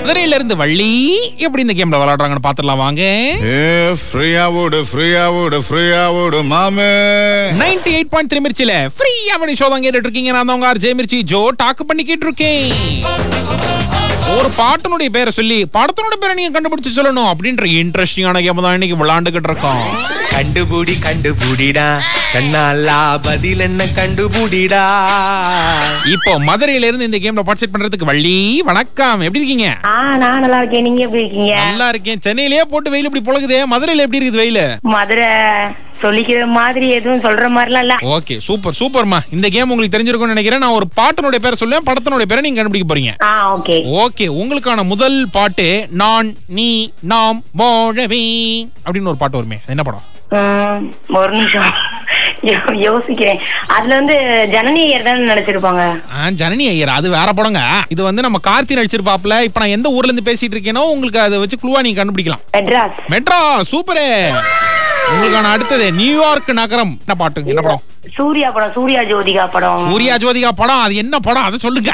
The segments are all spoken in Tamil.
மதுரையில இருந்து வள்ளி எப்படி இந்த கேம்ல விளையாடுறாங்கன்னு பாத்துடலாம் வாங்க ஏ ஃப்ரீயா ஓடு ஃப்ரீயா ஓடு ஃப்ரீயா ஓடு மாமே நைன்டி எயிட் பாயிண்ட் த்ரீ மிர்ச்சில ஃப்ரீயா பண்ணி ஷோ தான் கேட்டுட்டு இருக்கீங்க நான் தான் உங்க ஆர்ஜே மிர்ச்சி ஜோ டாக்கு பண்ணி கேட்டு இருக்கேன் ஒரு பாட்டினுடைய பேரை சொல்லி படத்தினுடைய பேரை நீங்க கண்டுபிடிச்சு சொல்லணும் அப்படின்ற இன்ட்ரெஸ்டிங்கான கேம் தான் இன்னைக்கு விளையாண்டுகிட்டு இருக்கோம் கண்டுபுடி கண்டுபுடிடா கண்ணாலா பதில் என்ன கண்டுபுடிடா இப்போ மதுரையில இருந்து இந்த கேம்ல பார்ட்டிசிபேட் பண்றதுக்கு வள்ளி வணக்கம் எப்படி இருக்கீங்க ஆ நான் நல்லா இருக்கேன் நீங்க எப்படி இருக்கீங்க நல்லா இருக்கேன் சென்னையிலேயே போட்டு வெயில் இப்படி பொழுகுதே மதுரையில எப்படி இருக்குது வெயில் மதுரை சொல்லிக்கிற மாதிரி எதுவும் சொல்ற மாதிரிலாம் இல்ல ஓகே சூப்பர் சூப்பர்மா இந்த கேம் உங்களுக்கு தெரிஞ்சிருக்கும்னு நினைக்கிறேன் நான் ஒரு பாட்டினுடைய பேரை சொல்லுவேன் படத்தினுடைய பேரை நீங்க கண்டுபிடிக்க போறீங்க ஆ ஓகே ஓகே உங்களுக்கான முதல் பாட்டு நான் நீ நாம் வாழவே அப்படின்னு ஒரு பாட்டு வருமே அது என்ன படம் ம், ஒரு நிமிஷம் யோ- யோசிக்கிறேன் அதுல வந்து ஜனனி ஐயர் தானே நடிச்சிருப்பாங்க ஆ, ஜனனி ஐயர் அது வேற படங்க இது வந்து நம்ம கார்த்தி நடிச்சிருப்பாப்ல இப்ப நான் எந்த ஊர்ல இருந்து பேசிட்டு இருக்கேனோ உங்களுக்கு அதை வச்சு குழுவா நீங்க கண்டுபிடிக்கலாம் மெட்ராஸ் மெட்ரா சூப்பரே உங்களுக்கான அடுத்தது நியூயார்க் நகரம் என்ன பாட்டு என்ன படம் சூர்யா படம் சூர்யா ஜோதிகா படம் சூர்யா ஜோதிகா படம் அது என்ன படம் அதை சொல்லுங்க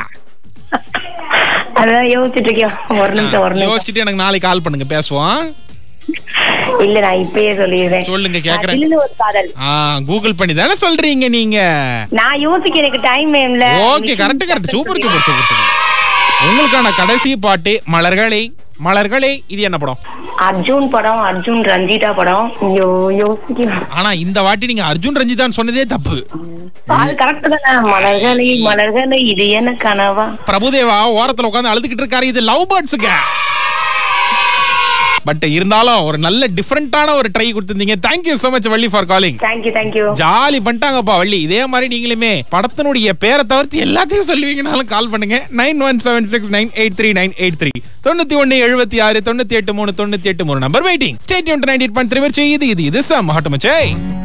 அதான் யோசிச்சுட்டு இருக்கேன் ஒரு நிமிஷம் ஒரு நிமிஷம் யோசிச்சுட்டு எனக்கு நாளைக்கு கால் பண்ணுங்க பேசுவோம் இல்ல நான் இப்பயே சொல்லிடுறேன் சொல்லுங்க, கேக்குறேன். தில்லுன்னு ஒரு காதல் ஆ கூகுள் பண்ணி தானே சொல்றீங்க நீங்க நான் யோசிக்க எனக்கு டைம் வேணும்ல okay correct correct super super super super உங்களுக்கான கடைசி பாட்டு மலர்களே மலர்களே இது என்ன படம் அர்ஜுன் படம் அர்ஜுன் ரஞ்சிதா படம் ஐயோ யோசிக்கிறேன் ஆனா இந்த வாட்டி நீங்க அர்ஜுன் ரஞ்சிதான் சொன்னதே தப்பு அது கரெக்ட் தானே மலர்களே மலர்களே இது என்ன கனவா பிரபுதேவா ஓரத்துல உட்கார்ந்து அழுதுகிட்டு இருக்காரு இது லவ் பேர்ட்ஸுங்க பட் இருந்தாலும் ஒரு நல்ல டிஃபரெண்டான ஒரு ட்ரை கொடுத்திருந்தீங்க thank you so much Valli for calling thank you thank you jolly பண்ணிட்டாங்கப்பா வள்ளி இதே மாதிரி நீங்களுமே படத்தினுடைய பேரை தவிர்த்து எல்லாத்தையும் சொல்லுவீங்கனாலும் கால் பண்ணுங்க nine one seven six nine eight three nine eight three தொண்ணூத்தி ஒன்னு எழுபத்தி ஆறு தொண்ணூத்தி எட்டு மூணு தொண்ணூத்தி எட்டு மூணு number waiting state ninety eight point three இது இது இது சம் ஹாட்டுமச்சே